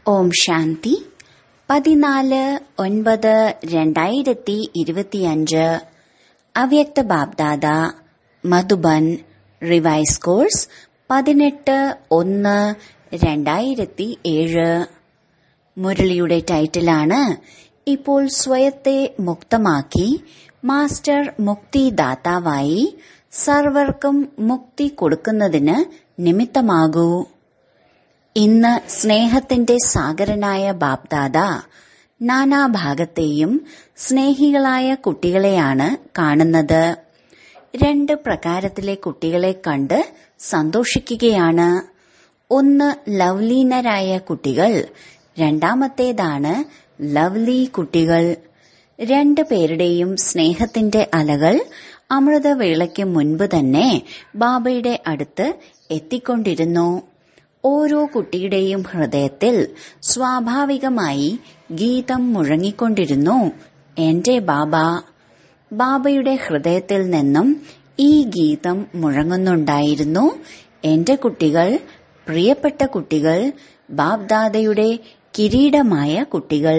ഓം ശാന്തി പതിനാല് ഒൻപത് രണ്ടായിരത്തി ഇരുപത്തിയഞ്ച് അവ്യക്ത ബാബ്ദാദ മധുബൻ റിവൈസ് കോഴ്സ് പതിനെട്ട് ഒന്ന് രണ്ടായിരത്തി ഏഴ് മുരളിയുടെ ടൈറ്റിലാണ് ഇപ്പോൾ സ്വയത്തെ മുക്തമാക്കി മാസ്റ്റർ മുക്തിദാതാവായി സർവർക്കും മുക്തി കൊടുക്കുന്നതിന് നിമിത്തമാകൂ ഇന്ന് സ്നേഹത്തിന്റെ സാഗരനായ ബാപ്ദാദ നാനാഭാഗത്തെയും സ്നേഹികളായ കുട്ടികളെയാണ് കാണുന്നത് രണ്ട് പ്രകാരത്തിലെ കുട്ടികളെ കണ്ട് സന്തോഷിക്കുകയാണ് ഒന്ന് ലവ്ലീനരായ കുട്ടികൾ രണ്ടാമത്തേതാണ് ലവ്ലി കുട്ടികൾ രണ്ടു പേരുടെയും സ്നേഹത്തിന്റെ അലകൾ അമൃതവേളയ്ക്ക് മുൻപ് തന്നെ ബാബയുടെ അടുത്ത് എത്തിക്കൊണ്ടിരുന്നു ഓരോ കുട്ടിയുടെയും ഹൃദയത്തിൽ സ്വാഭാവികമായി ഗീതം മുഴങ്ങിക്കൊണ്ടിരുന്നു എന്റെ ബാബ ബാബയുടെ ഹൃദയത്തിൽ നിന്നും ഈ ഗീതം മുഴങ്ങുന്നുണ്ടായിരുന്നു എന്റെ കുട്ടികൾ പ്രിയപ്പെട്ട കുട്ടികൾ ബാബ്ദാദയുടെ കിരീടമായ കുട്ടികൾ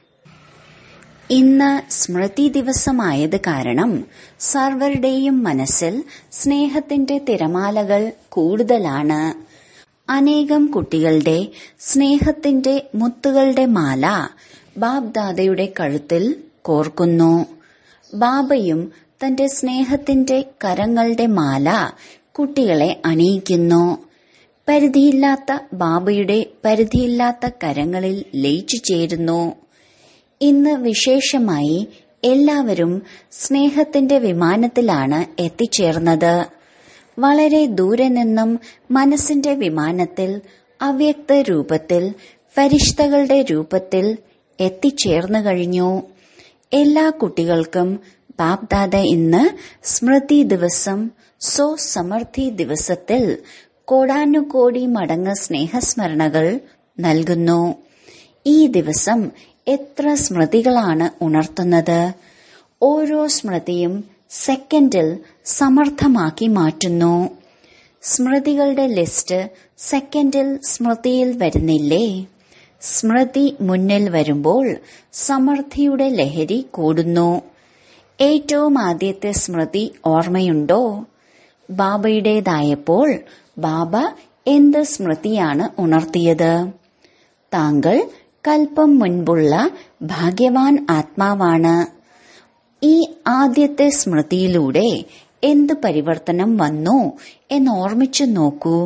ഇന്ന് സ്മൃതി ദിവസമായത് കാരണം സർവരുടെയും മനസ്സിൽ സ്നേഹത്തിന്റെ തിരമാലകൾ കൂടുതലാണ് അനേകം കുട്ടികളുടെ സ്നേഹത്തിന്റെ മുത്തുകളുടെ മാല ബാബ്ദാദയുടെ കഴുത്തിൽ കോർക്കുന്നു ബാബയും തന്റെ സ്നേഹത്തിന്റെ കരങ്ങളുടെ മാല കുട്ടികളെ അണിയിക്കുന്നു പരിധിയില്ലാത്ത ബാബയുടെ പരിധിയില്ലാത്ത കരങ്ങളിൽ ലയിച്ചു ചേരുന്നു ഇന്ന് വിശേഷമായി എല്ലാവരും സ്നേഹത്തിന്റെ വിമാനത്തിലാണ് എത്തിച്ചേർന്നത് വളരെ ദൂരെ നിന്നും മനസ്സിന്റെ വിമാനത്തിൽ അവ്യക്ത രൂപത്തിൽ ഫരിഷ്തകളുടെ രൂപത്തിൽ എത്തിച്ചേർന്നു കഴിഞ്ഞു എല്ലാ കുട്ടികൾക്കും ബാപ്ദാദ ഇന്ന് സ്മൃതി ദിവസം സോ സമൃദ്ധി ദിവസത്തിൽ കോടാനുകോടി മടങ്ങ് സ്നേഹസ്മരണകൾ നൽകുന്നു ഈ ദിവസം എത്ര സ്മൃതികളാണ് ഉണർത്തുന്നത് ഓരോ സ്മൃതിയും സെക്കൻഡിൽ സമർത്ഥമാക്കി മാറ്റുന്നു സ്മൃതികളുടെ ലിസ്റ്റ് സെക്കൻഡിൽ സ്മൃതിയിൽ വരുന്നില്ലേ സ്മൃതി മുന്നിൽ വരുമ്പോൾ സമൃദ്ധിയുടെ ലഹരി കൂടുന്നു ഏറ്റവും ആദ്യത്തെ സ്മൃതി ഓർമ്മയുണ്ടോ ബാബയുടേതായപ്പോൾ ബാബ എന്ത് സ്മൃതിയാണ് ഉണർത്തിയത് താങ്കൾ കൽപ്പം മുൻപുള്ള ഭാഗ്യവാൻ ആത്മാവാണ് ഈ ആദ്യത്തെ സ്മൃതിയിലൂടെ എന്ത് പരിവർത്തനം വന്നു എന്നോർമ്മിച്ചു നോക്കൂ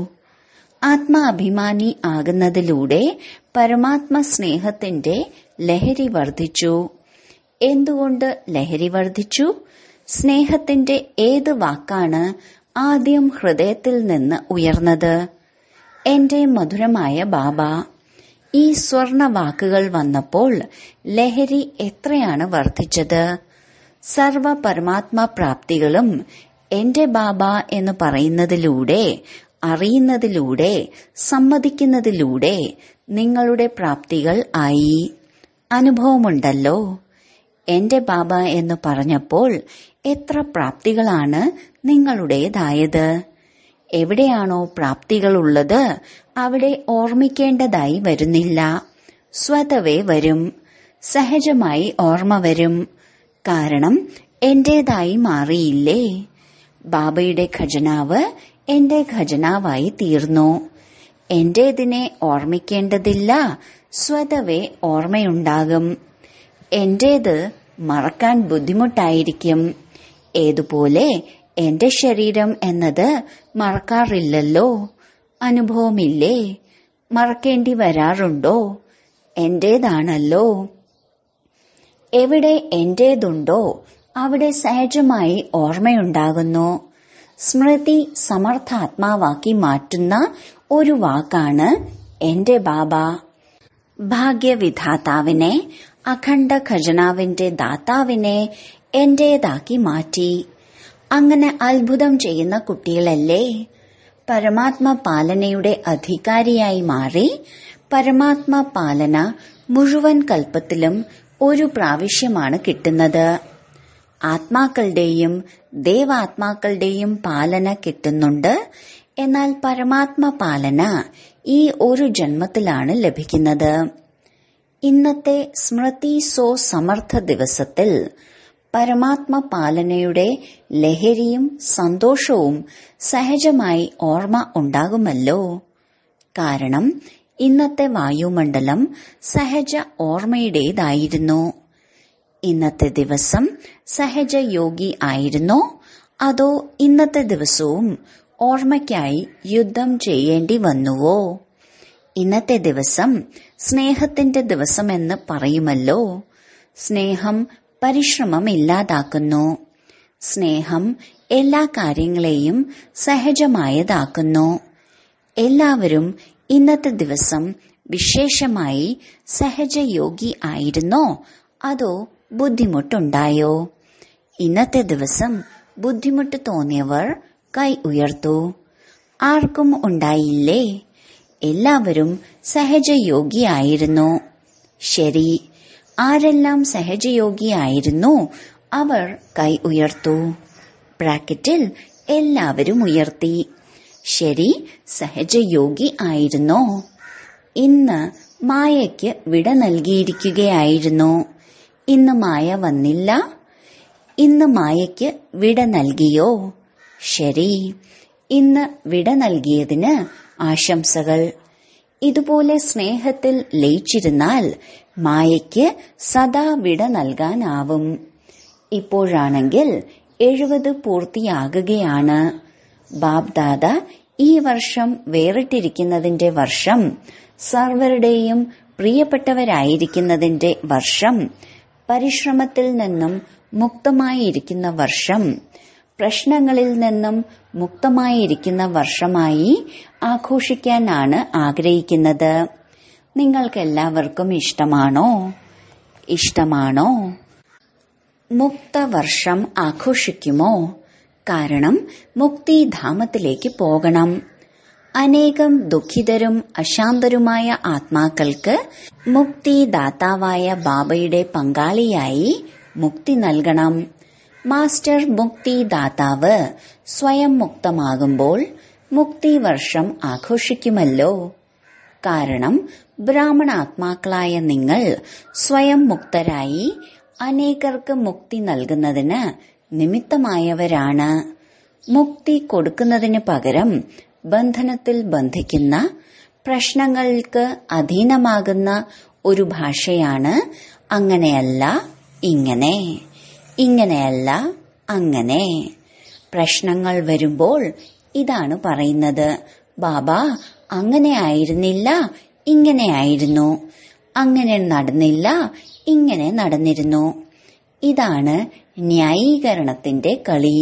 ആത്മാഭിമാനി ആകുന്നതിലൂടെ പരമാത്മ സ്നേഹത്തിന്റെ ലഹരി വർദ്ധിച്ചു എന്തുകൊണ്ട് ലഹരി വർദ്ധിച്ചു സ്നേഹത്തിന്റെ ഏത് വാക്കാണ് ആദ്യം ഹൃദയത്തിൽ നിന്ന് ഉയർന്നത് എന്റെ മധുരമായ ബാബ ഈ സ്വർണ വാക്കുകൾ വന്നപ്പോൾ ലഹരി എത്രയാണ് വർദ്ധിച്ചത് സർവ പരമാത്മ പ്രാപ്തികളും എന്റെ ബാബ എന്ന് പറയുന്നതിലൂടെ അറിയുന്നതിലൂടെ സമ്മതിക്കുന്നതിലൂടെ നിങ്ങളുടെ പ്രാപ്തികൾ ആയി അനുഭവമുണ്ടല്ലോ എന്റെ ബാബ എന്ന് പറഞ്ഞപ്പോൾ എത്ര പ്രാപ്തികളാണ് നിങ്ങളുടേതായത് എവിടെയാണോ പ്രാപ്തികളുള്ളത് അവിടെ ഓർമ്മിക്കേണ്ടതായി വരുന്നില്ല സ്വതവേ വരും സഹജമായി ഓർമ്മ വരും കാരണം എന്റേതായി മാറിയില്ലേ ബാബയുടെ ഖജനാവ് എന്റെ ഖജനാവായി തീർന്നു എന്റേതിനെ ഓർമ്മിക്കേണ്ടതില്ല സ്വതവേ ഓർമ്മയുണ്ടാകും എന്റേത് മറക്കാൻ ബുദ്ധിമുട്ടായിരിക്കും ഏതുപോലെ എന്റെ ശരീരം എന്നത് മറക്കാറില്ലല്ലോ അനുഭവമില്ലേ മറക്കേണ്ടി വരാറുണ്ടോ എന്റേതാണല്ലോ എവിടെ എന്റേതുണ്ടോ അവിടെ സഹജമായി ഓർമ്മയുണ്ടാകുന്നു സ്മൃതി സമർത്ഥാത്മാവാക്കി മാറ്റുന്ന ഒരു വാക്കാണ് എന്റെ ബാബ ഭാഗ്യവിധാതാവിനെ അഖണ്ഡ ഖജനാവിന്റെ ദാതാവിനെ എന്റേതാക്കി മാറ്റി അങ്ങനെ അത്ഭുതം ചെയ്യുന്ന കുട്ടികളല്ലേ പരമാത്മ പാലനയുടെ അധികാരിയായി മാറി പരമാത്മ പാലന മുഴുവൻ കൽപ്പത്തിലും ഒരു പ്രാവശ്യമാണ് കിട്ടുന്നത് ആത്മാക്കളുടെയും ദേവാത്മാക്കളുടെയും പാലന കിട്ടുന്നുണ്ട് എന്നാൽ പരമാത്മ പാലന ഈ ഒരു ജന്മത്തിലാണ് ലഭിക്കുന്നത് ഇന്നത്തെ സ്മൃതി സോ സമർത്ഥ ദിവസത്തിൽ പരമാത്മ പാലനയുടെ ലഹരിയും സന്തോഷവും സഹജമായി ഓർമ്മ ഉണ്ടാകുമല്ലോ കാരണം ഇന്നത്തെ വായുമണ്ഡലം സഹജ ഓർമ്മയുടേതായിരുന്നു ഇന്നത്തെ ദിവസം സഹജ യോഗി ആയിരുന്നോ അതോ ഇന്നത്തെ ദിവസവും ഓർമ്മയ്ക്കായി യുദ്ധം ചെയ്യേണ്ടി വന്നുവോ ഇന്നത്തെ ദിവസം സ്നേഹത്തിന്റെ ദിവസമെന്ന് പറയുമല്ലോ സ്നേഹം പരിശ്രമം ഇല്ലാതാക്കുന്നു സ്നേഹം എല്ലാ കാര്യങ്ങളെയും സഹജമായതാക്കുന്നു എല്ലാവരും ഇന്നത്തെ ദിവസം വിശേഷമായി സഹജയോഗി ആയിരുന്നോ അതോ ബുദ്ധിമുട്ടുണ്ടായോ ഇന്നത്തെ ദിവസം ബുദ്ധിമുട്ട് തോന്നിയവർ കൈ ഉയർത്തു ആർക്കും ഉണ്ടായില്ലേ എല്ലാവരും സഹജയോഗിയായിരുന്നു ശരി ആരെല്ലാം സഹജയോഗിയായിരുന്നു അവർ കൈ ഉയർത്തു ബ്രാക്കറ്റിൽ എല്ലാവരും ഉയർത്തി ശരി സഹജയോഗി ആയിരുന്നോ ഇന്ന് മായയ്ക്ക് വിട നൽകിയിരിക്കുകയായിരുന്നു ഇന്ന് മായ വന്നില്ല ഇന്ന് മായയ്ക്ക് വിട നൽകിയോ ശരി ഇന്ന് വിട നൽകിയതിന് ആശംസകൾ ഇതുപോലെ സ്നേഹത്തിൽ ലയിച്ചിരുന്നാൽ മായയ്ക്ക് സദാ വിട നൽകാനാവും ഇപ്പോഴാണെങ്കിൽ എഴുപത് പൂർത്തിയാകുകയാണ് ബാബ്ദാദ ഈ വർഷം വേറിട്ടിരിക്കുന്നതിന്റെ വർഷം സർവരുടെയും പ്രിയപ്പെട്ടവരായിരിക്കുന്നതിന്റെ വർഷം പരിശ്രമത്തിൽ നിന്നും മുക്തമായിരിക്കുന്ന വർഷം പ്രശ്നങ്ങളിൽ നിന്നും മുക്തമായിരിക്കുന്ന വർഷമായി ആഘോഷിക്കാനാണ് ആഗ്രഹിക്കുന്നത് നിങ്ങൾക്കെല്ലാവർക്കും ഇഷ്ടമാണോ ഇഷ്ടമാണോ മുക്തവർഷം ആഘോഷിക്കുമോ കാരണം മുക്തിധാമത്തിലേക്ക് പോകണം അനേകം ദുഃഖിതരും അശാന്തരുമായ ആത്മാക്കൾക്ക് മുക്തിദാതാവായ ബാബയുടെ പങ്കാളിയായി മുക്തി നൽകണം മാസ്റ്റർ മുക്തിദാതാവ് സ്വയം മുക്തമാകുമ്പോൾ മുക്തി വർഷം ആഘോഷിക്കുമല്ലോ കാരണം ബ്രാഹ്മണാത്മാക്കളായ നിങ്ങൾ സ്വയം മുക്തരായി അനേകർക്ക് മുക്തി നൽകുന്നതിന് നിമിത്തമായവരാണ് മുക്തി കൊടുക്കുന്നതിന് പകരം ബന്ധനത്തിൽ ബന്ധിക്കുന്ന പ്രശ്നങ്ങൾക്ക് അധീനമാകുന്ന ഒരു ഭാഷയാണ് അങ്ങനെയല്ല ഇങ്ങനെ ഇങ്ങനെയല്ല അങ്ങനെ പ്രശ്നങ്ങൾ വരുമ്പോൾ ഇതാണ് പറയുന്നത് ബാബ അങ്ങനെ ആയിരുന്നില്ല ഇങ്ങനെയായിരുന്നു അങ്ങനെ നടന്നില്ല ഇങ്ങനെ നടന്നിരുന്നു ഇതാണ് ന്യായീകരണത്തിന്റെ കളി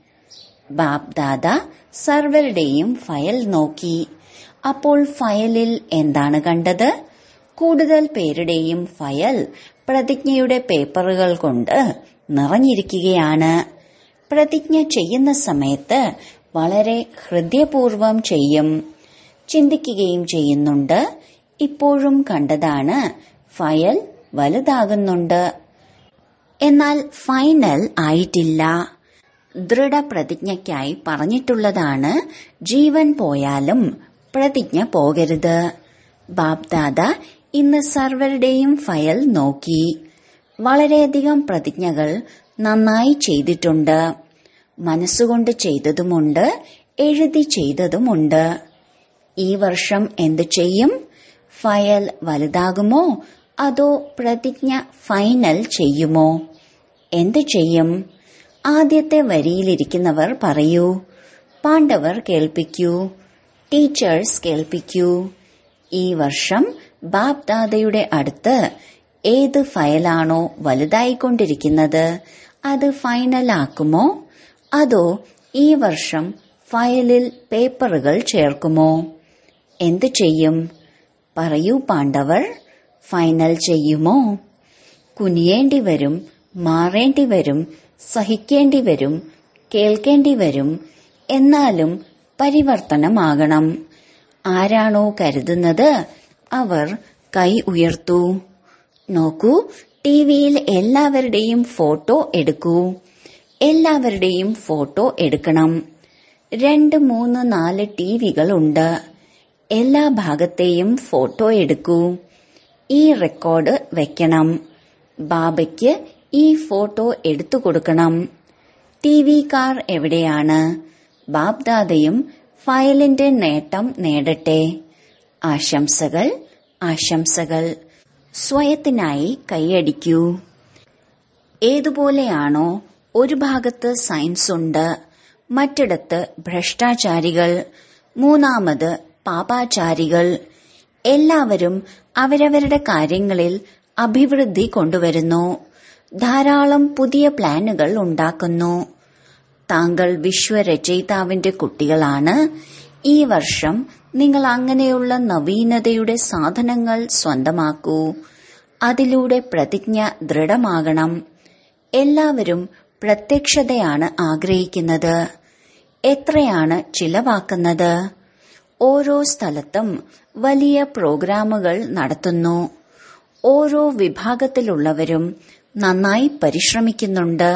ബാബ്ദാദ സർവരുടെയും ഫയൽ നോക്കി അപ്പോൾ ഫയലിൽ എന്താണ് കണ്ടത് കൂടുതൽ പേരുടെയും ഫയൽ പ്രതിജ്ഞയുടെ പേപ്പറുകൾ കൊണ്ട് നിറഞ്ഞിരിക്കുകയാണ് പ്രതിജ്ഞ ചെയ്യുന്ന സമയത്ത് വളരെ ഹൃദയപൂർവം ചെയ്യും ചിന്തിക്കുകയും ചെയ്യുന്നുണ്ട് ഇപ്പോഴും കണ്ടതാണ് ഫയൽ വലുതാകുന്നുണ്ട് എന്നാൽ ഫൈനൽ ആയിട്ടില്ല ദൃഢപ്രതിജ്ഞയ്ക്കായി പറഞ്ഞിട്ടുള്ളതാണ് ജീവൻ പോയാലും പ്രതിജ്ഞ പോകരുത് ബാബ്ദാദ ഇന്ന് സർവരുടെയും ഫയൽ നോക്കി വളരെയധികം പ്രതിജ്ഞകൾ നന്നായി ചെയ്തിട്ടുണ്ട് മനസ്സുകൊണ്ട് ചെയ്തതുമുണ്ട് എഴുതി ചെയ്തതുമുണ്ട് ഈ വർഷം എന്തു ചെയ്യും ഫയൽ വലുതാകുമോ അതോ പ്രതിജ്ഞ ഫൈനൽ ചെയ്യുമോ എന്തു ചെയ്യും ആദ്യത്തെ വരിയിലിരിക്കുന്നവർ പറയൂ പാണ്ഡവർ കേൾപ്പിക്കൂ ടീച്ചേഴ്സ് കേൾപ്പിക്കൂ ഈ വർഷം ബാബ് ദാദയുടെ അടുത്ത് ഏത് ഫയലാണോ വലുതായിക്കൊണ്ടിരിക്കുന്നത് അത് ഫൈനലാക്കുമോ അതോ ഈ വർഷം ഫയലിൽ പേപ്പറുകൾ ചേർക്കുമോ എന്തു ചെയ്യും പറയൂ പാണ്ഡവർ ഫൈനൽ ചെയ്യുമോ കുനിയേണ്ടി വരും മാറേണ്ടി വരും സഹിക്കേണ്ടി വരും കേൾക്കേണ്ടി വരും എന്നാലും പരിവർത്തനമാകണം ആരാണോ കരുതുന്നത് അവർ കൈ ഉയർത്തൂ നോക്കൂ ടിവിയിൽ എല്ലാവരുടെയും ഫോട്ടോ എടുക്കൂ എല്ലാവരുടെയും ഫോട്ടോ എടുക്കണം രണ്ട് മൂന്ന് നാല് ടിവികളുണ്ട് എല്ലാ ഭാഗത്തെയും ഫോട്ടോ എടുക്കൂ ഈ റെക്കോർഡ് വെക്കണം ബാബയ്ക്ക് ഈ ഫോട്ടോ എടുത്തു കൊടുക്കണം ടി വി കാർ എവിടെയാണ് ബാബ്ദാദയും ഫയലിന്റെ നേട്ടം നേടട്ടെ ആശംസകൾ ആശംസകൾ സ്വയത്തിനായി കൈയടിക്കൂ ഏതുപോലെയാണോ ഒരു ഭാഗത്ത് സയൻസ് ഉണ്ട് മറ്റിടത്ത് ഭ്രഷ്ടാചാരികൾ മൂന്നാമത് പാപാചാരികൾ എല്ലാവരും അവരവരുടെ കാര്യങ്ങളിൽ അഭിവൃദ്ധി കൊണ്ടുവരുന്നു ധാരാളം പുതിയ പ്ലാനുകൾ ഉണ്ടാക്കുന്നു താങ്കൾ വിശ്വരചയിതാവിന്റെ കുട്ടികളാണ് ഈ വർഷം നിങ്ങൾ അങ്ങനെയുള്ള നവീനതയുടെ സാധനങ്ങൾ സ്വന്തമാക്കൂ അതിലൂടെ പ്രതിജ്ഞ ദൃഢമാകണം എല്ലാവരും പ്രത്യക്ഷതയാണ് ആഗ്രഹിക്കുന്നത് എത്രയാണ് ചിലവാക്കുന്നത് ഓരോ സ്ഥലത്തും വലിയ പ്രോഗ്രാമുകൾ നടത്തുന്നു ഓരോ വിഭാഗത്തിലുള്ളവരും നന്നായി പരിശ്രമിക്കുന്നുണ്ട്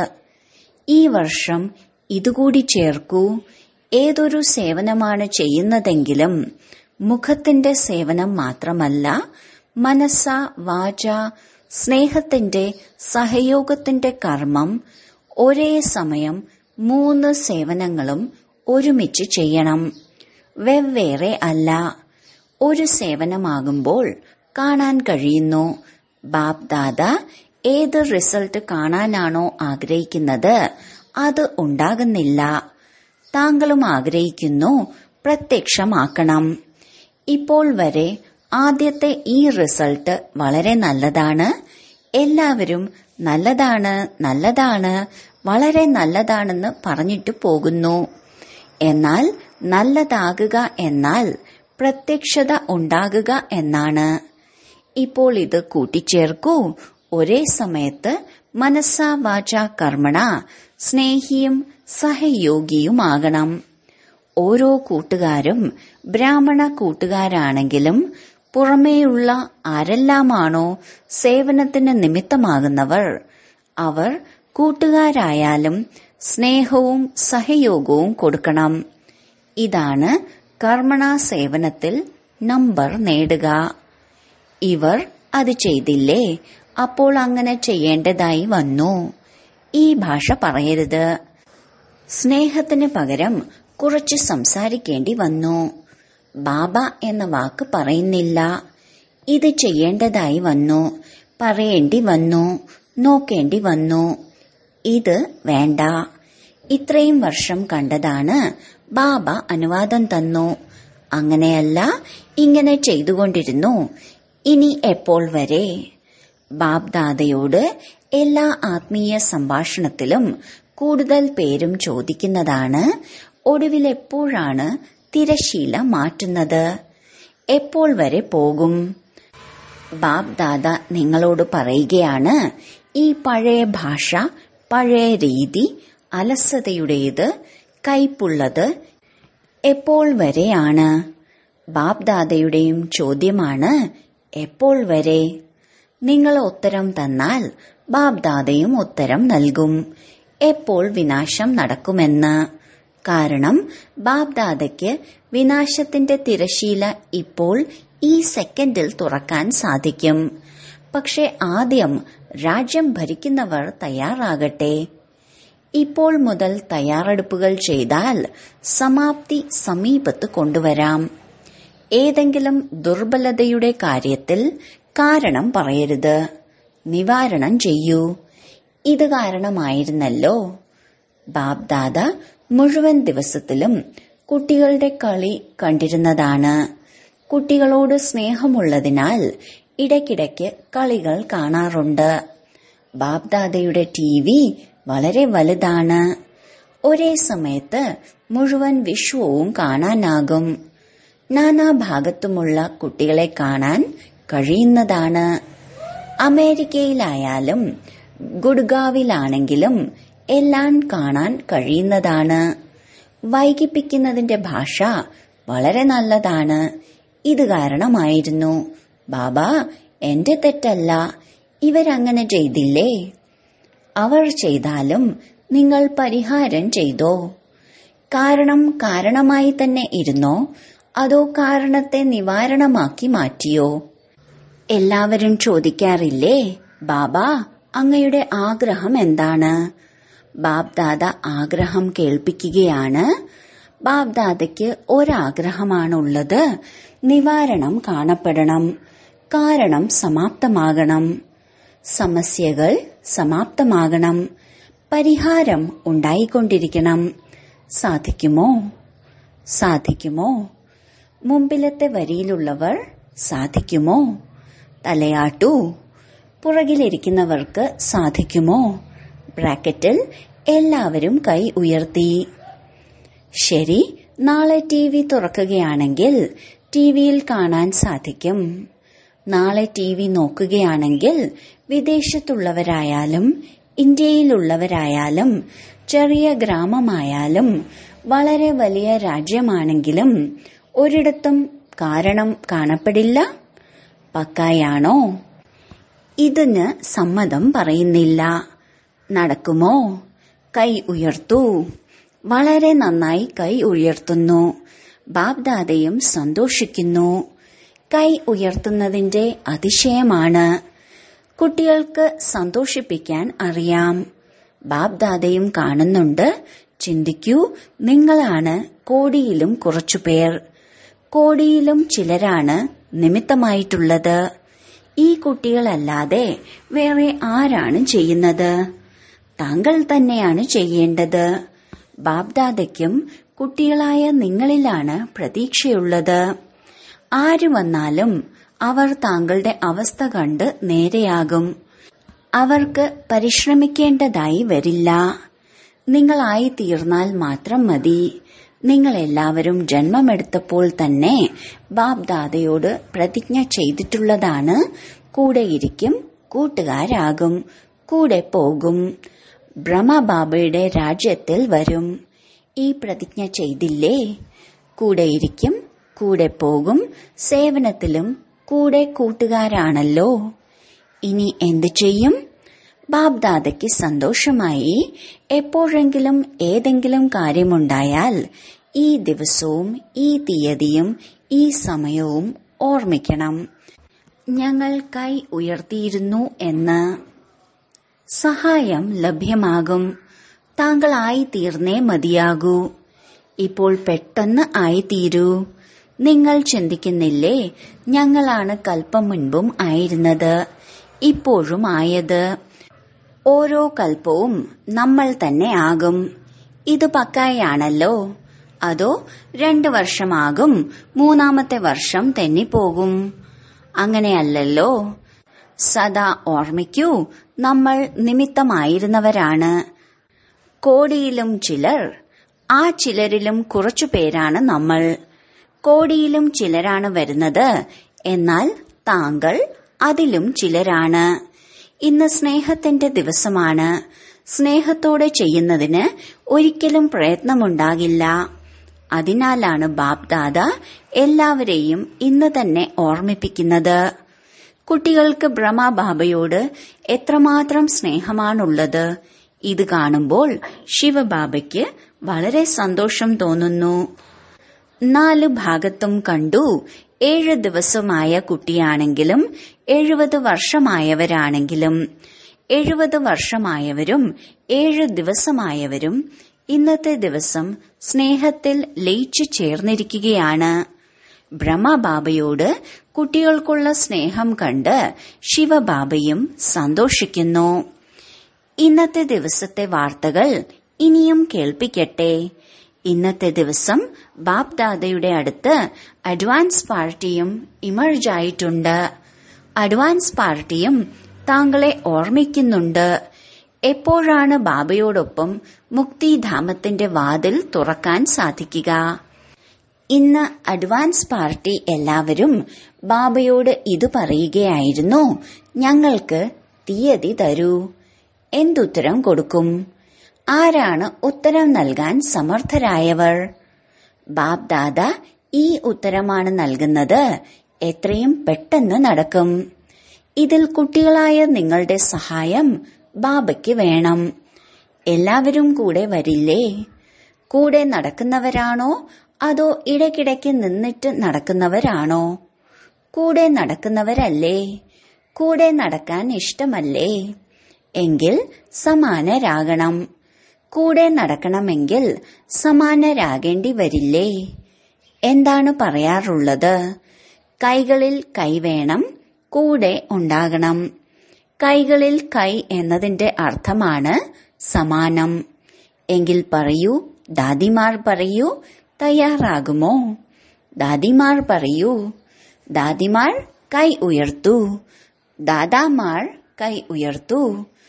ഈ വർഷം ഇതുകൂടി ചേർക്കൂ ഏതൊരു സേവനമാണ് ചെയ്യുന്നതെങ്കിലും മുഖത്തിന്റെ സേവനം മാത്രമല്ല മനസ്സ വാച സ്നേഹത്തിന്റെ സഹയോഗത്തിന്റെ കർമ്മം ഒരേ സമയം മൂന്ന് സേവനങ്ങളും ഒരുമിച്ച് ചെയ്യണം വെവ്വേറെ അല്ല ഒരു സേവനമാകുമ്പോൾ കാണാൻ കഴിയുന്നു ബാപ് ദാദ ഏത് റിസൾട്ട് കാണാനാണോ ആഗ്രഹിക്കുന്നത് അത് ഉണ്ടാകുന്നില്ല താങ്കളും ആഗ്രഹിക്കുന്നു പ്രത്യക്ഷമാക്കണം ഇപ്പോൾ വരെ ആദ്യത്തെ ഈ റിസൾട്ട് വളരെ നല്ലതാണ് എല്ലാവരും നല്ലതാണ് നല്ലതാണ് വളരെ നല്ലതാണെന്ന് പറഞ്ഞിട്ട് പോകുന്നു എന്നാൽ നല്ലതാകുക എന്നാൽ പ്രത്യക്ഷത ഉണ്ടാകുക എന്നാണ് ഇപ്പോൾ ഇത് കൂട്ടിച്ചേർക്കൂ ഒരേ സമയത്ത് മനസ്സാ വാച കർമ്മണ സ്നേഹിയും സഹയോഗിയുമാകണം ഓരോ കൂട്ടുകാരും ബ്രാഹ്മണ കൂട്ടുകാരാണെങ്കിലും പുറമേയുള്ള ആരെല്ലാമാണോ സേവനത്തിന് നിമിത്തമാകുന്നവർ അവർ കൂട്ടുകാരായാലും സ്നേഹവും സഹയോഗവും കൊടുക്കണം ഇതാണ് കർമ്മണ സേവനത്തിൽ നമ്പർ നേടുക ഇവർ അത് ചെയ്തില്ലേ അപ്പോൾ അങ്ങനെ ചെയ്യേണ്ടതായി വന്നു ഈ ഭാഷ പറയരുത് സ്നേഹത്തിന് പകരം കുറച്ച് സംസാരിക്കേണ്ടി വന്നു ബാബ എന്ന വാക്ക് പറയുന്നില്ല ഇത് ചെയ്യേണ്ടതായി വന്നു പറയേണ്ടി വന്നു നോക്കേണ്ടി വന്നു ഇത് വേണ്ട ഇത്രയും വർഷം കണ്ടതാണ് ബാബ അനുവാദം തന്നു അങ്ങനെയല്ല ഇങ്ങനെ ചെയ്തുകൊണ്ടിരുന്നു ഇനി എപ്പോൾ വരെ ബാബ്ദാദയോട് എല്ലാ ആത്മീയ സംഭാഷണത്തിലും കൂടുതൽ പേരും ചോദിക്കുന്നതാണ് ഒടുവിൽ എപ്പോഴാണ് തിരശീല മാറ്റുന്നത് എപ്പോൾ വരെ പോകും ബാബ് ദാദ നിങ്ങളോട് പറയുകയാണ് ഈ പഴയ ഭാഷ പഴയ രീതി അലസതയുടേത് കയ്പുള്ളത് എപ്പോൾ വരെയാണ് ബാബ് ദാദയുടെയും ചോദ്യമാണ് എപ്പോൾ വരെ നിങ്ങൾ ഉത്തരം തന്നാൽ ബാബ് ദാദയും ഉത്തരം നൽകും എപ്പോൾ വിനാശം നടക്കുമെന്ന് കാരണം ബാബ് ദാദയ്ക്ക് വിനാശത്തിന്റെ തിരശീല ഇപ്പോൾ ഈ സെക്കൻഡിൽ തുറക്കാൻ സാധിക്കും പക്ഷെ ആദ്യം രാജ്യം ഭരിക്കുന്നവർ തയ്യാറാകട്ടെ ഇപ്പോൾ മുതൽ തയ്യാറെടുപ്പുകൾ ചെയ്താൽ സമാപ്തി സമീപത്ത് കൊണ്ടുവരാം ഏതെങ്കിലും ദുർബലതയുടെ കാര്യത്തിൽ കാരണം പറയരുത് നിവാരണം ചെയ്യൂ ഇത് കാരണമായിരുന്നല്ലോ ബാബ്ദാദ മുഴുവൻ ദിവസത്തിലും കുട്ടികളുടെ കളി കണ്ടിരുന്നതാണ് കുട്ടികളോട് സ്നേഹമുള്ളതിനാൽ ഇടയ്ക്കിടയ്ക്ക് കളികൾ കാണാറുണ്ട് ബാബ്ദാദയുടെ ടി വി വളരെ വലുതാണ് ഒരേ സമയത്ത് മുഴുവൻ വിശ്വവും കാണാനാകും നാനാഭാഗത്തുമുള്ള കുട്ടികളെ കാണാൻ കഴിയുന്നതാണ് അമേരിക്കയിലായാലും ഗുഡ്ഗാവിലാണെങ്കിലും എല്ലാം കാണാൻ കഴിയുന്നതാണ് വൈകിപ്പിക്കുന്നതിന്റെ ഭാഷ വളരെ നല്ലതാണ് ഇത് കാരണമായിരുന്നു ബാബ എന്റെ തെറ്റല്ല ഇവരങ്ങനെ ചെയ്തില്ലേ അവർ ചെയ്താലും നിങ്ങൾ പരിഹാരം ചെയ്തോ കാരണം കാരണമായി തന്നെ ഇരുന്നോ അതോ കാരണത്തെ നിവാരണമാക്കി മാറ്റിയോ എല്ലാവരും ചോദിക്കാറില്ലേ ബാബ അങ്ങയുടെ ആഗ്രഹം എന്താണ് ബാബ്ദാദ ആഗ്രഹം കേൾപ്പിക്കുകയാണ് ബാബ്ദാദയ്ക്ക് ഒരാഗ്രഹമാണുള്ളത് നിവാരണം കാണപ്പെടണം കാരണം സമാപ്തമാകണം സമസ്യകൾ സമാപ്തമാകണം പരിഹാരം ഉണ്ടായിക്കൊണ്ടിരിക്കണം സാധിക്കുമോ സാധിക്കുമോ മുമ്പിലത്തെ വരിയിലുള്ളവർ സാധിക്കുമോ തലയാട്ടു പുറകിലിരിക്കുന്നവർക്ക് സാധിക്കുമോ ബ്രാക്കറ്റിൽ എല്ലാവരും കൈ ഉയർത്തി ശരി നാളെ ടി വി തുറക്കുകയാണെങ്കിൽ ടി വിയിൽ കാണാൻ സാധിക്കും നാളെ ടി വി നോക്കുകയാണെങ്കിൽ വിദേശത്തുള്ളവരായാലും ഇന്ത്യയിലുള്ളവരായാലും ചെറിയ ഗ്രാമമായാലും വളരെ വലിയ രാജ്യമാണെങ്കിലും ഒരിടത്തും കാരണം കാണപ്പെടില്ല പക്കായാണോ ഇതിന് സമ്മതം പറയുന്നില്ല നടക്കുമോ കൈ ഉയർത്തൂ വളരെ നന്നായി കൈ ഉയർത്തുന്നു ബാബ്ദാദയും സന്തോഷിക്കുന്നു കൈ ഉയർത്തുന്നതിന്റെ അതിശയമാണ് കുട്ടികൾക്ക് സന്തോഷിപ്പിക്കാൻ അറിയാം ബാബ്ദാദയും കാണുന്നുണ്ട് ചിന്തിക്കൂ നിങ്ങളാണ് കോടിയിലും കുറച്ചുപേർ കോടിയിലും ചിലരാണ് നിമിത്തമായിട്ടുള്ളത് ഈ കുട്ടികളല്ലാതെ വേറെ ആരാണ് ചെയ്യുന്നത് താങ്കൾ തന്നെയാണ് ചെയ്യേണ്ടത് ബാബ്ദാദയ്ക്കും കുട്ടികളായ നിങ്ങളിലാണ് പ്രതീക്ഷയുള്ളത് ആര് വന്നാലും അവർ താങ്കളുടെ അവസ്ഥ കണ്ട് നേരെയാകും അവർക്ക് പരിശ്രമിക്കേണ്ടതായി വരില്ല നിങ്ങളായി തീർന്നാൽ മാത്രം മതി നിങ്ങൾ എല്ലാവരും ജന്മമെടുത്തപ്പോൾ തന്നെ ബാബ്ദാദയോട് പ്രതിജ്ഞ ചെയ്തിട്ടുള്ളതാണ് കൂടെയിരിക്കും കൂട്ടുകാരാകും കൂടെ പോകും ബ്രഹ്മബാബയുടെ രാജ്യത്തിൽ വരും ഈ പ്രതിജ്ഞ ചെയ്തില്ലേ കൂടെയിരിക്കും കൂടെ പോകും സേവനത്തിലും കൂടെ കൂട്ടുകാരാണല്ലോ ഇനി എന്തു ചെയ്യും ബാബ്ദാദയ്ക്ക് സന്തോഷമായി എപ്പോഴെങ്കിലും ഏതെങ്കിലും കാര്യമുണ്ടായാൽ ഈ ദിവസവും ഈ തീയതിയും ഈ സമയവും ഓർമ്മിക്കണം ഞങ്ങൾ കൈ ഉയർത്തിയിരുന്നു എന്ന് സഹായം ലഭ്യമാകും താങ്കളായി തീർന്നേ മതിയാകൂ ഇപ്പോൾ പെട്ടെന്ന് ആയിത്തീരൂ നിങ്ങൾ ചിന്തിക്കുന്നില്ലേ ഞങ്ങളാണ് കൽപ്പം മുൻപും ആയിരുന്നത് ഇപ്പോഴും ആയത് ഓരോ കൽപ്പവും നമ്മൾ തന്നെ ആകും ഇത് പക്കായാണല്ലോ അതോ രണ്ടു വർഷമാകും മൂന്നാമത്തെ വർഷം തെന്നിപ്പോകും അങ്ങനെയല്ലല്ലോ സദാ ഓർമ്മിക്കൂ നമ്മൾ നിമിത്തമായിരുന്നവരാണ് കോടിയിലും ചിലർ ആ ചിലരിലും കുറച്ചു പേരാണ് നമ്മൾ കോടിയിലും ചിലരാണ് വരുന്നത് എന്നാൽ താങ്കൾ അതിലും ചിലരാണ് ഇന്ന് സ്നേഹത്തിന്റെ ദിവസമാണ് സ്നേഹത്തോടെ ചെയ്യുന്നതിന് ഒരിക്കലും പ്രയത്നമുണ്ടാകില്ല അതിനാലാണ് ബാബ്ദാദ എല്ലാവരെയും ഇന്ന് തന്നെ ഓർമ്മിപ്പിക്കുന്നത് കുട്ടികൾക്ക് ബ്രഹ്മബാബയോട് എത്രമാത്രം സ്നേഹമാണുള്ളത് ഇത് കാണുമ്പോൾ ശിവബാബയ്ക്ക് വളരെ സന്തോഷം തോന്നുന്നു നാല് ഭാഗത്തും കണ്ടു ഏഴ് ദിവസമായ കുട്ടിയാണെങ്കിലും എഴുപത് വർഷമായവരാണെങ്കിലും എഴുപത് വർഷമായവരും ഏഴ് ദിവസമായവരും ഇന്നത്തെ ദിവസം സ്നേഹത്തിൽ ലയിച്ചു ചേർന്നിരിക്കുകയാണ് ബ്രഹ്മബാബയോട് കുട്ടികൾക്കുള്ള സ്നേഹം കണ്ട് ശിവബാബയും സന്തോഷിക്കുന്നു ഇന്നത്തെ ദിവസത്തെ വാർത്തകൾ ഇനിയും കേൾപ്പിക്കട്ടെ ഇന്നത്തെ ദിവസം ബാപ്ദാദയുടെ അടുത്ത് അഡ്വാൻസ് പാർട്ടിയും ഇമർജ് ആയിട്ടുണ്ട് അഡ്വാൻസ് പാർട്ടിയും താങ്കളെ ഓർമ്മിക്കുന്നുണ്ട് എപ്പോഴാണ് ബാബയോടൊപ്പം മുക്തിധാമത്തിന്റെ വാതിൽ തുറക്കാൻ സാധിക്കുക ഇന്ന് അഡ്വാൻസ് പാർട്ടി എല്ലാവരും ബാബയോട് ഇത് പറയുകയായിരുന്നു ഞങ്ങൾക്ക് തീയതി തരൂ എന്തുത്തരം കൊടുക്കും ആരാണ് ഉത്തരം നൽകാൻ സമർത്ഥരായവർ ബാബ്ദാദ ഈ ഉത്തരമാണ് നൽകുന്നത് എത്രയും പെട്ടെന്ന് നടക്കും ഇതിൽ കുട്ടികളായ നിങ്ങളുടെ സഹായം ബാബയ്ക്ക് വേണം എല്ലാവരും കൂടെ വരില്ലേ കൂടെ നടക്കുന്നവരാണോ അതോ ഇടയ്ക്കിടയ്ക്ക് നിന്നിട്ട് നടക്കുന്നവരാണോ കൂടെ നടക്കുന്നവരല്ലേ കൂടെ നടക്കാൻ ഇഷ്ടമല്ലേ എങ്കിൽ സമാനരാകണം കൂടെ നടക്കണമെങ്കിൽ സമാനരാകേണ്ടി വരില്ലേ എന്താണ് പറയാറുള്ളത് കൈകളിൽ കൈ വേണം കൂടെ ഉണ്ടാകണം കൈകളിൽ കൈ എന്നതിന്റെ അർത്ഥമാണ് സമാനം എങ്കിൽ പറയൂ ദാദിമാർ പറയൂ തയ്യാറാകുമോ ദാദിമാർ പറയൂ ദാദിമാർ കൈ ഉയർത്തു ദാദാമാർ കൈ ഉയർത്തു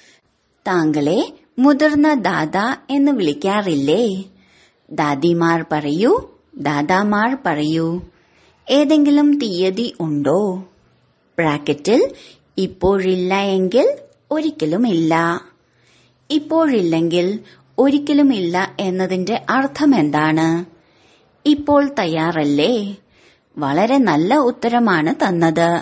താങ്കളെ മുതിർന്ന ദാദ എന്ന് വിളിക്കാറില്ലേ ദാദിമാർ പറയൂ ദാദാമാർ പറയൂ ഏതെങ്കിലും തീയതി ഉണ്ടോ ബ്രാക്കറ്റിൽ ഇപ്പോഴില്ല എങ്കിൽ ഒരിക്കലുമില്ല ഇപ്പോഴില്ലെങ്കിൽ ഒരിക്കലുമില്ല എന്നതിന്റെ അർത്ഥം എന്താണ് ഇപ്പോൾ തയ്യാറല്ലേ വളരെ നല്ല ഉത്തരമാണ് തന്നത്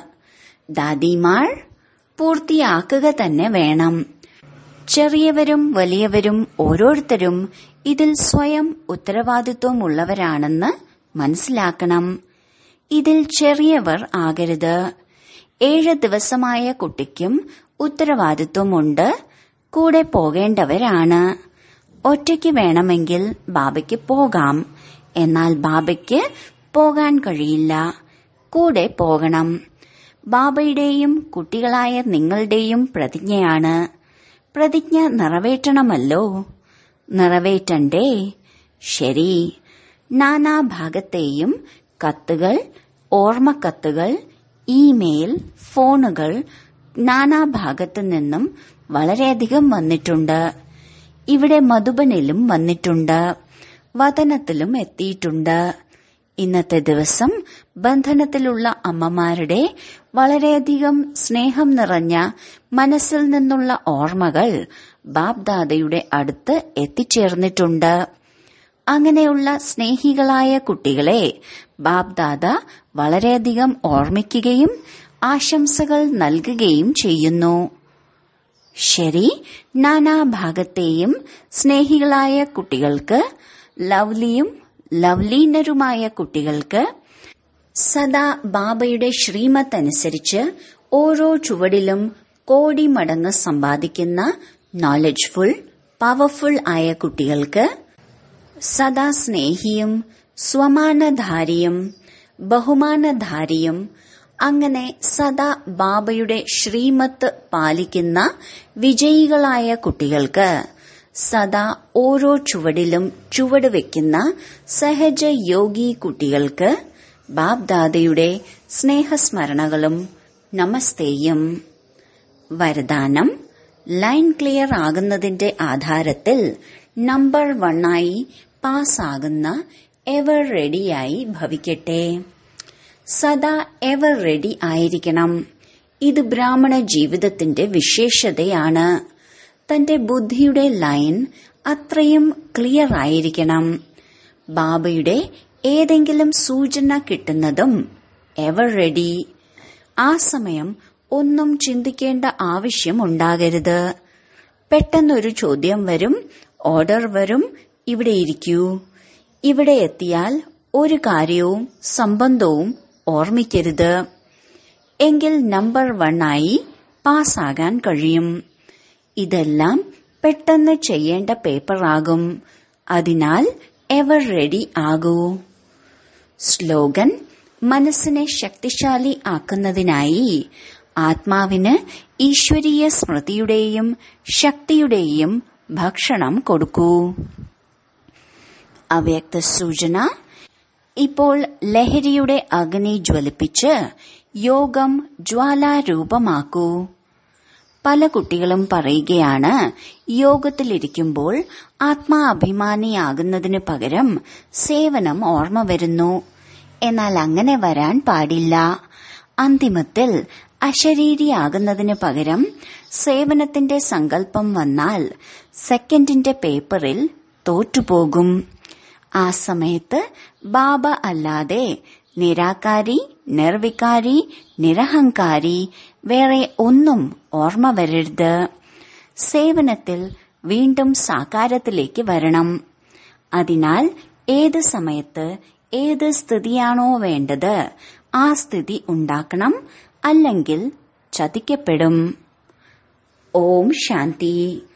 ദാദിമാർ പൂർത്തിയാക്കുക തന്നെ വേണം ചെറിയവരും വലിയവരും ഓരോരുത്തരും ഇതിൽ സ്വയം ഉത്തരവാദിത്വമുള്ളവരാണെന്ന് മനസ്സിലാക്കണം ഇതിൽ ചെറിയവർ ആകരുത് ഏഴ് ദിവസമായ കുട്ടിക്കും ഉത്തരവാദിത്വമുണ്ട് കൂടെ പോകേണ്ടവരാണ് ഒറ്റയ്ക്ക് വേണമെങ്കിൽ ബാബയ്ക്ക് പോകാം എന്നാൽ ബാബയ്ക്ക് പോകാൻ കഴിയില്ല കൂടെ പോകണം ബാബയുടെയും കുട്ടികളായ നിങ്ങളുടെയും പ്രതിജ്ഞയാണ് പ്രതിജ്ഞ നിറവേറ്റണമല്ലോ നിറവേറ്റണ്ടേ ശരി നാനാഭാഗത്തെയും കത്തുകൾ ഓർമ്മക്കത്തുകൾ ഇമെയിൽ ഫോണുകൾ നാനാഭാഗത്തു നിന്നും വളരെയധികം വന്നിട്ടുണ്ട് ഇവിടെ മധുബനിലും വന്നിട്ടുണ്ട് വതനത്തിലും എത്തിയിട്ടുണ്ട് ഇന്നത്തെ ദിവസം ബന്ധനത്തിലുള്ള അമ്മമാരുടെ വളരെയധികം സ്നേഹം നിറഞ്ഞ മനസ്സിൽ നിന്നുള്ള ഓർമ്മകൾ ബാബ്ദാദയുടെ അടുത്ത് എത്തിച്ചേർന്നിട്ടുണ്ട് അങ്ങനെയുള്ള സ്നേഹികളായ കുട്ടികളെ ബാബ്ദാദ വളരെയധികം ഓർമ്മിക്കുകയും ആശംസകൾ നൽകുകയും ചെയ്യുന്നു ശരി നാനാഭാഗത്തെയും സ്നേഹികളായ കുട്ടികൾക്ക് ലവ്ലിയും ലവ്ലീനരുമായ കുട്ടികൾക്ക് സദാ ബാബയുടെ ശ്രീമത്ത് അനുസരിച്ച് ഓരോ ചുവടിലും കോടി മടങ്ങ് സമ്പാദിക്കുന്ന നോളജ്ഫുൾ പവർഫുൾ ആയ കുട്ടികൾക്ക് സദാ സ്നേഹിയും സ്വമാനധാരിയും ബഹുമാനധാരിയും അങ്ങനെ സദാ ബാബയുടെ ശ്രീമത്ത് പാലിക്കുന്ന വിജയികളായ കുട്ടികൾക്ക് സദാ ഓരോ ചുവടിലും ചുവട് വെക്കുന്ന സഹജ യോഗി കുട്ടികൾക്ക് ബാബ്ദാദയുടെ സ്നേഹസ്മരണകളും നമസ്തേയും വരദാനം ലൈൻ ക്ലിയർ ആകുന്നതിന്റെ ആധാരത്തിൽ നമ്പർ വണ്ണായി പാസ്സാകുന്ന എവർ റെഡിയായി ഭവിക്കട്ടെ സദാ എവർ റെഡി ആയിരിക്കണം ഇത് ബ്രാഹ്മണ ജീവിതത്തിന്റെ വിശേഷതയാണ് തന്റെ ബുദ്ധിയുടെ ലൈൻ അത്രയും ക്ലിയർ ആയിരിക്കണം ബാബയുടെ ഏതെങ്കിലും സൂചന കിട്ടുന്നതും എവർ റെഡി ആ സമയം ഒന്നും ചിന്തിക്കേണ്ട ആവശ്യം ഉണ്ടാകരുത് പെട്ടെന്നൊരു ചോദ്യം വരും ഓർഡർ വരും ഇവിടെ ഇരിക്കൂ ഇവിടെ എത്തിയാൽ ഒരു കാര്യവും സംബന്ധവും ഓർമ്മിക്കരുത് എങ്കിൽ നമ്പർ വണ്ണായി പാസ്സാകാൻ കഴിയും ഇതെല്ലാം പെട്ടെന്ന് ചെയ്യേണ്ട പേപ്പറാകും അതിനാൽ എവർ റെഡി ആകൂ സ്ലോഗൻ മനസ്സിനെ ശക്തിശാലി ആക്കുന്നതിനായി ആത്മാവിന് ഈശ്വരീയ സ്മൃതിയുടെയും ശക്തിയുടെയും ഭക്ഷണം കൊടുക്കൂ അവ്യക്ത സൂചന ഇപ്പോൾ ലഹരിയുടെ അഗ്നി ജ്വലിപ്പിച്ച് യോഗം ജ്വാലാരൂപമാക്കൂ പല കുട്ടികളും പറയുകയാണ് യോഗത്തിലിരിക്കുമ്പോൾ ആത്മാ അഭിമാനിയാകുന്നതിനു പകരം സേവനം ഓർമ്മ വരുന്നു എന്നാൽ അങ്ങനെ വരാൻ പാടില്ല അന്തിമത്തിൽ അശരീരിയാകുന്നതിനു പകരം സേവനത്തിന്റെ സങ്കല്പം വന്നാൽ സെക്കൻഡിന്റെ പേപ്പറിൽ തോറ്റുപോകും ആ സമയത്ത് ബാബ അല്ലാതെ നിരാകാരി നിർവികാരി നിരഹങ്കാരി വേറെ ഒന്നും ഓർമ്മ വരരുത് സേവനത്തിൽ വീണ്ടും സാകാരത്തിലേക്ക് വരണം അതിനാൽ ഏത് സമയത്ത് ഏത് സ്ഥിതിയാണോ വേണ്ടത് ആ സ്ഥിതി ഉണ്ടാക്കണം അല്ലെങ്കിൽ ചതിക്കപ്പെടും ഓം ശാന്തി